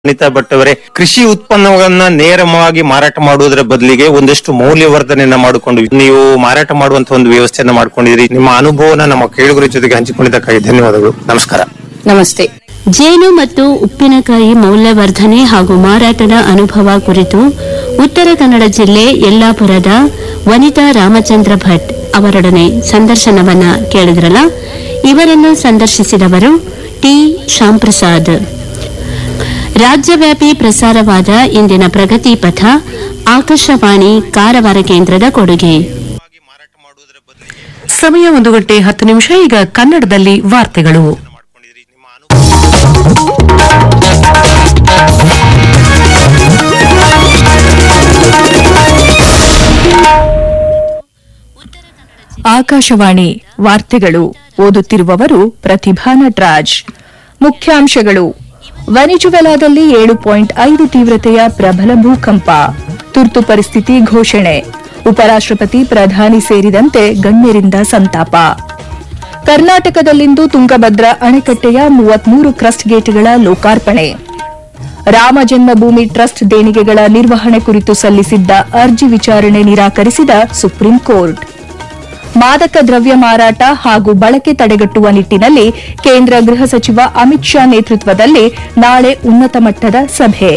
ಅನಿತಾ ಭಟ್ ಅವರೇ ಕೃಷಿ ಉತ್ಪನ್ನಗಳನ್ನ ನೇರವಾಗಿ ಮಾರಾಟ ಮಾಡುವುದರ ಬದಲಿಗೆ ಒಂದಷ್ಟು ಮೌಲ್ಯವರ್ಧನೆಯನ್ನ ಮಾಡಿಕೊಂಡು ನೀವು ಮಾರಾಟ ಮಾಡುವಂತ ಒಂದು ವ್ಯವಸ್ಥೆಯನ್ನ ಮಾಡ್ಕೊಂಡಿದ್ರಿ ನಿಮ್ಮ ಅನುಭವನ ನಮ್ಮ ಕೇಳುಗರ ಜೊತೆಗೆ ಹಂಚಿಕೊಂಡಿದ್ದಕ್ಕಾಗಿ ಧನ್ಯವಾದಗಳು ನಮಸ್ಕಾರ ನಮಸ್ತೆ ಜೇನು ಮತ್ತು ಉಪ್ಪಿನಕಾಯಿ ಮೌಲ್ಯವರ್ಧನೆ ಹಾಗೂ ಮಾರಾಟದ ಅನುಭವ ಕುರಿತು ಉತ್ತರ ಕನ್ನಡ ಜಿಲ್ಲೆ ಯಲ್ಲಾಪುರದ ವನಿತಾ ರಾಮಚಂದ್ರ ಭಟ್ ಅವರೊಡನೆ ಸಂದರ್ಶನವನ್ನ ಕೇಳಿದ್ರಲ್ಲ ಇವರನ್ನು ಸಂದರ್ಶಿಸಿದವರು ಟಿ ಶ್ಯಾಂಪ್ರಸಾದ್ ರಾಜ್ಯವ್ಯಾಪಿ ಪ್ರಸಾರವಾದ ಇಂದಿನ ಪ್ರಗತಿ ಪಥ ಆಕಾಶವಾಣಿ ಕಾರವಾರ ಕೇಂದ್ರದ ಕೊಡುಗೆ ಸಮಯ ಒಂದು ಗಂಟೆ ಹತ್ತು ನಿಮಿಷ ಈಗ ಕನ್ನಡದಲ್ಲಿ ವಾರ್ತೆಗಳು ಆಕಾಶವಾಣಿ ವಾರ್ತೆಗಳು ಓದುತ್ತಿರುವವರು ಪ್ರತಿಭಾ ನಟರಾಜ್ ಮುಖ್ಯಾಂಶಗಳು ವೆನಿಜುವೆಲಾದಲ್ಲಿ ಏಳು ಪಾಯಿಂಟ್ ಐದು ತೀವ್ರತೆಯ ಪ್ರಬಲ ಭೂಕಂಪ ತುರ್ತು ಪರಿಸ್ಥಿತಿ ಘೋಷಣೆ ಉಪರಾಷ್ಟಪತಿ ಪ್ರಧಾನಿ ಸೇರಿದಂತೆ ಗಣ್ಯರಿಂದ ಸಂತಾಪ ಕರ್ನಾಟಕದಲ್ಲಿಂದು ತುಂಗಭದ್ರಾ ಅಣೆಕಟ್ಟೆಯ ಮೂವತ್ಮೂರು ಕ್ರಸ್ಟ್ ಗೇಟ್ಗಳ ಲೋಕಾರ್ಪಣೆ ರಾಮ ಜನ್ಮಭೂಮಿ ಟ್ರಸ್ಟ್ ದೇಣಿಗೆಗಳ ನಿರ್ವಹಣೆ ಕುರಿತು ಸಲ್ಲಿಸಿದ್ದ ಅರ್ಜಿ ವಿಚಾರಣೆ ನಿರಾಕರಿಸಿದ ಸುಪ್ರೀಂ ಕೋರ್ಟ್ ಮಾದಕ ದ್ರವ್ಯ ಮಾರಾಟ ಹಾಗೂ ಬಳಕೆ ತಡೆಗಟ್ಟುವ ನಿಟ್ಟಿನಲ್ಲಿ ಕೇಂದ್ರ ಗೃಹ ಸಚಿವ ಅಮಿತ್ ಶಾ ನೇತೃತ್ವದಲ್ಲಿ ನಾಳೆ ಉನ್ನತ ಮಟ್ಟದ ಸಭೆ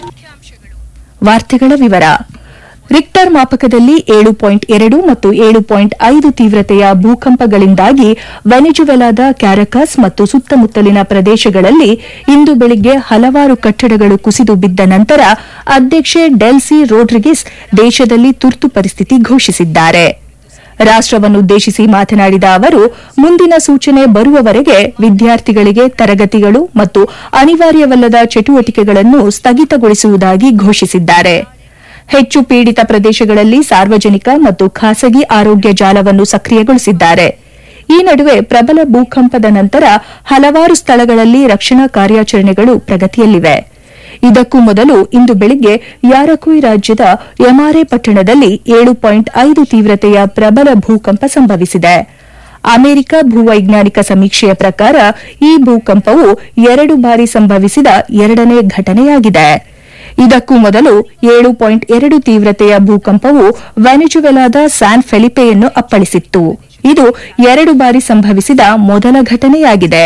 ವಾರ್ತೆಗಳ ವಿವರ ರಿಕ್ಟರ್ ಮಾಪಕದಲ್ಲಿ ಏಳು ಪಾಯಿಂಟ್ ಎರಡು ಮತ್ತು ಏಳು ಪಾಯಿಂಟ್ ಐದು ತೀವ್ರತೆಯ ಭೂಕಂಪಗಳಿಂದಾಗಿ ವೆನಿಜುವೆಲಾದ ಕ್ಯಾರಕಸ್ ಮತ್ತು ಸುತ್ತಮುತ್ತಲಿನ ಪ್ರದೇಶಗಳಲ್ಲಿ ಇಂದು ಬೆಳಿಗ್ಗೆ ಹಲವಾರು ಕಟ್ಟಡಗಳು ಕುಸಿದು ಬಿದ್ದ ನಂತರ ಅಧ್ಯಕ್ಷೆ ಡೆಲ್ಸಿ ರೋಡ್ರಿಗಿಸ್ ದೇಶದಲ್ಲಿ ತುರ್ತು ಪರಿಸ್ಥಿತಿ ಘೋಷಿಸಿದ್ದಾರೆ ರಾಷ್ಟವನ್ನುದ್ದೇಶಿಸಿ ಮಾತನಾಡಿದ ಅವರು ಮುಂದಿನ ಸೂಚನೆ ಬರುವವರೆಗೆ ವಿದ್ಯಾರ್ಥಿಗಳಿಗೆ ತರಗತಿಗಳು ಮತ್ತು ಅನಿವಾರ್ಯವಲ್ಲದ ಚಟುವಟಿಕೆಗಳನ್ನು ಸ್ಥಗಿತಗೊಳಿಸುವುದಾಗಿ ಘೋಷಿಸಿದ್ದಾರೆ ಹೆಚ್ಚು ಪೀಡಿತ ಪ್ರದೇಶಗಳಲ್ಲಿ ಸಾರ್ವಜನಿಕ ಮತ್ತು ಖಾಸಗಿ ಆರೋಗ್ಯ ಜಾಲವನ್ನು ಸಕ್ರಿಯಗೊಳಿಸಿದ್ದಾರೆ ಈ ನಡುವೆ ಪ್ರಬಲ ಭೂಕಂಪದ ನಂತರ ಹಲವಾರು ಸ್ಥಳಗಳಲ್ಲಿ ರಕ್ಷಣಾ ಕಾರ್ಯಾಚರಣೆಗಳು ಪ್ರಗತಿಯಲ್ಲಿವೆ ಇದಕ್ಕೂ ಮೊದಲು ಇಂದು ಬೆಳಿಗ್ಗೆ ಯಾರಕುಯ್ ರಾಜ್ಯದ ಯಮಾರೆ ಪಟ್ಟಣದಲ್ಲಿ ಏಳು ಪಾಯಿಂಟ್ ಐದು ತೀವ್ರತೆಯ ಪ್ರಬಲ ಭೂಕಂಪ ಸಂಭವಿಸಿದೆ ಅಮೆರಿಕ ಭೂವೈಜ್ಞಾನಿಕ ಸಮೀಕ್ಷೆಯ ಪ್ರಕಾರ ಈ ಭೂಕಂಪವು ಎರಡು ಬಾರಿ ಸಂಭವಿಸಿದ ಎರಡನೇ ಘಟನೆಯಾಗಿದೆ ಇದಕ್ಕೂ ಮೊದಲು ಏಳು ಪಾಯಿಂಟ್ ಎರಡು ತೀವ್ರತೆಯ ಭೂಕಂಪವು ವೆನಿಜುವೆಲಾದ ಸ್ಯಾನ್ ಫೆಲಿಪೆಯನ್ನು ಅಪ್ಪಳಿಸಿತ್ತು ಇದು ಎರಡು ಬಾರಿ ಸಂಭವಿಸಿದ ಮೊದಲ ಘಟನೆಯಾಗಿದೆ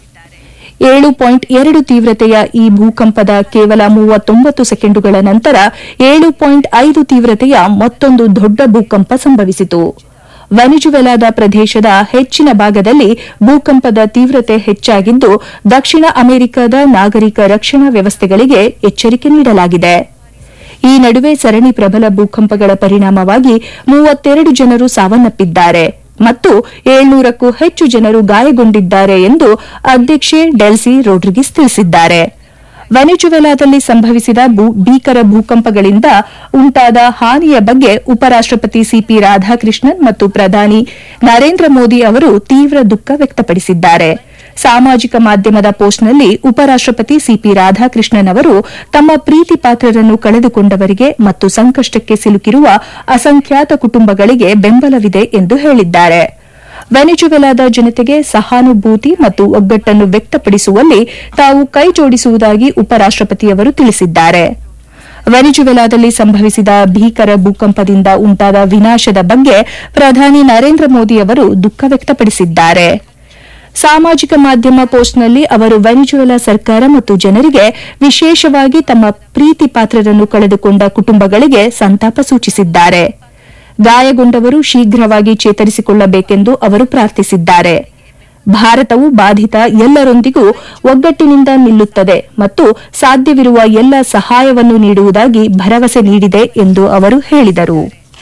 ಏಳು ಪಾಯಿಂಟ್ ಎರಡು ತೀವ್ರತೆಯ ಈ ಭೂಕಂಪದ ಕೇವಲ ಮೂವತ್ತೊಂಬತ್ತು ಸೆಕೆಂಡುಗಳ ನಂತರ ಏಳು ಪಾಯಿಂಟ್ ಐದು ತೀವ್ರತೆಯ ಮತ್ತೊಂದು ದೊಡ್ಡ ಭೂಕಂಪ ಸಂಭವಿಸಿತು ವೆನಿಜುವೆಲಾದ ಪ್ರದೇಶದ ಹೆಚ್ಚಿನ ಭಾಗದಲ್ಲಿ ಭೂಕಂಪದ ತೀವ್ರತೆ ಹೆಚ್ಚಾಗಿದ್ದು ದಕ್ಷಿಣ ಅಮೆರಿಕದ ನಾಗರಿಕ ರಕ್ಷಣಾ ವ್ಯವಸ್ಥೆಗಳಿಗೆ ಎಚ್ಚರಿಕೆ ನೀಡಲಾಗಿದೆ ಈ ನಡುವೆ ಸರಣಿ ಪ್ರಬಲ ಭೂಕಂಪಗಳ ಪರಿಣಾಮವಾಗಿ ಮೂವತ್ತೆರಡು ಜನರು ಸಾವನ್ನಪ್ಪಿದ್ದಾರೆ ಮತ್ತು ಏಳ್ನೂರಕ್ಕೂ ಹೆಚ್ಚು ಜನರು ಗಾಯಗೊಂಡಿದ್ದಾರೆ ಎಂದು ಅಧ್ಯಕ್ಷೆ ಡೆಲ್ಸಿ ರೋಡ್ರಿಗಿಸ್ ತಿಳಿಸಿದ್ದಾರೆ ವೆನಿಜುವೆಲಾದಲ್ಲಿ ಸಂಭವಿಸಿದ ಭೂ- ಭೀಕರ ಭೂಕಂಪಗಳಿಂದ ಉಂಟಾದ ಹಾನಿಯ ಬಗ್ಗೆ ಉಪರಾಷ್ಟಪತಿ ಸಿಪಿ ರಾಧಾಕೃಷ್ಣನ್ ಮತ್ತು ಪ್ರಧಾನಿ ನರೇಂದ್ರ ಮೋದಿ ಅವರು ತೀವ್ರ ದುಃಖ ವ್ಯಕ್ತಪಡಿಸಿದ್ದಾರೆ ಸಾಮಾಜಿಕ ಮಾಧ್ಯಮದ ಪೋಸ್ಟ್ನಲ್ಲಿ ಉಪರಾಷ್ಟಪತಿ ಸಿಪಿ ರಾಧಾಕೃಷ್ಣನ್ ಅವರು ತಮ್ಮ ಪ್ರೀತಿ ಪಾತ್ರರನ್ನು ಕಳೆದುಕೊಂಡವರಿಗೆ ಮತ್ತು ಸಂಕಷ್ಟಕ್ಕೆ ಸಿಲುಕಿರುವ ಅಸಂಖ್ಯಾತ ಕುಟುಂಬಗಳಿಗೆ ಬೆಂಬಲವಿದೆ ಎಂದು ಹೇಳಿದ್ದಾರೆ ವೆನಿಜುವೆಲಾದ ಜನತೆಗೆ ಸಹಾನುಭೂತಿ ಮತ್ತು ಒಗ್ಗಟ್ಟನ್ನು ವ್ಯಕ್ತಪಡಿಸುವಲ್ಲಿ ತಾವು ಕೈಜೋಡಿಸುವುದಾಗಿ ಉಪರಾಷ್ಟಪತಿಯವರು ತಿಳಿಸಿದ್ದಾರೆ ವೆನಿಜುವೆಲಾದಲ್ಲಿ ಸಂಭವಿಸಿದ ಭೀಕರ ಭೂಕಂಪದಿಂದ ಉಂಟಾದ ವಿನಾಶದ ಬಗ್ಗೆ ಪ್ರಧಾನಿ ನರೇಂದ್ರ ಮೋದಿ ಅವರು ದುಃಖ ವ್ಯಕ್ತಪಡಿಸಿದ್ದಾರೆ ಸಾಮಾಜಿಕ ಮಾಧ್ಯಮ ಪೋಸ್ಟ್ನಲ್ಲಿ ಅವರು ವೆನಿಜುವೆಲಾ ಸರ್ಕಾರ ಮತ್ತು ಜನರಿಗೆ ವಿಶೇಷವಾಗಿ ತಮ್ಮ ಪ್ರೀತಿ ಪಾತ್ರರನ್ನು ಕಳೆದುಕೊಂಡ ಕುಟುಂಬಗಳಿಗೆ ಸಂತಾಪ ಸೂಚಿಸಿದ್ದಾರೆ ಗಾಯಗೊಂಡವರು ಶೀಘ್ರವಾಗಿ ಚೇತರಿಸಿಕೊಳ್ಳಬೇಕೆಂದು ಅವರು ಪ್ರಾರ್ಥಿಸಿದ್ದಾರೆ ಭಾರತವು ಬಾಧಿತ ಎಲ್ಲರೊಂದಿಗೂ ಒಗ್ಗಟ್ಟಿನಿಂದ ನಿಲ್ಲುತ್ತದೆ ಮತ್ತು ಸಾಧ್ಯವಿರುವ ಎಲ್ಲ ಸಹಾಯವನ್ನು ನೀಡುವುದಾಗಿ ಭರವಸೆ ನೀಡಿದೆ ಎಂದು ಅವರು ಹೇಳಿದರು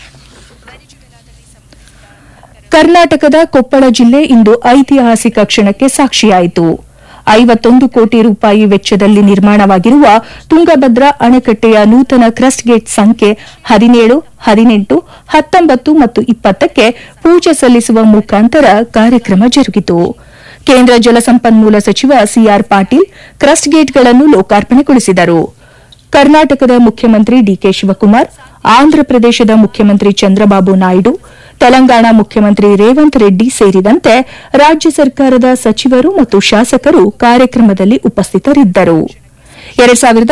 ಕರ್ನಾಟಕದ ಕೊಪ್ಪಳ ಜಿಲ್ಲೆ ಇಂದು ಐತಿಹಾಸಿಕ ಕ್ಷಣಕ್ಕೆ ಸಾಕ್ಷಿಯಾಯಿತು ಐವತ್ತೊಂದು ಕೋಟಿ ರೂಪಾಯಿ ವೆಚ್ಚದಲ್ಲಿ ನಿರ್ಮಾಣವಾಗಿರುವ ತುಂಗಭದ್ರಾ ಅಣೆಕಟ್ಟೆಯ ನೂತನ ಕ್ರಸ್ಟ್ ಗೇಟ್ ಸಂಖ್ಯೆ ಹದಿನೇಳು ಹದಿನೆಂಟು ಹತ್ತೊಂಬತ್ತು ಮತ್ತು ಇಪ್ಪತ್ತಕ್ಕೆ ಪೂಜೆ ಸಲ್ಲಿಸುವ ಮುಖಾಂತರ ಕಾರ್ಯಕ್ರಮ ಜರುಗಿತು ಕೇಂದ್ರ ಜಲಸಂಪನ್ಮೂಲ ಸಚಿವ ಸಿಆರ್ ಪಾಟೀಲ್ ಕ್ರಸ್ಟ್ ಗೇಟ್ಗಳನ್ನು ಲೋಕಾರ್ಪಣೆಗೊಳಿಸಿದರು ಕರ್ನಾಟಕದ ಮುಖ್ಯಮಂತ್ರಿ ಡಿಕೆ ಶಿವಕುಮಾರ್ ಆಂಧ್ರಪ್ರದೇಶದ ಮುಖ್ಯಮಂತ್ರಿ ಚಂದ್ರಬಾಬು ನಾಯ್ಡು ತೆಲಂಗಾಣ ಮುಖ್ಯಮಂತ್ರಿ ರೇವಂತ್ ರೆಡ್ಡಿ ಸೇರಿದಂತೆ ರಾಜ್ಯ ಸರ್ಕಾರದ ಸಚಿವರು ಮತ್ತು ಶಾಸಕರು ಕಾರ್ಯಕ್ರಮದಲ್ಲಿ ಉಪಸ್ಥಿತರಿದ್ದರು ಎರಡ್ ಸಾವಿರದ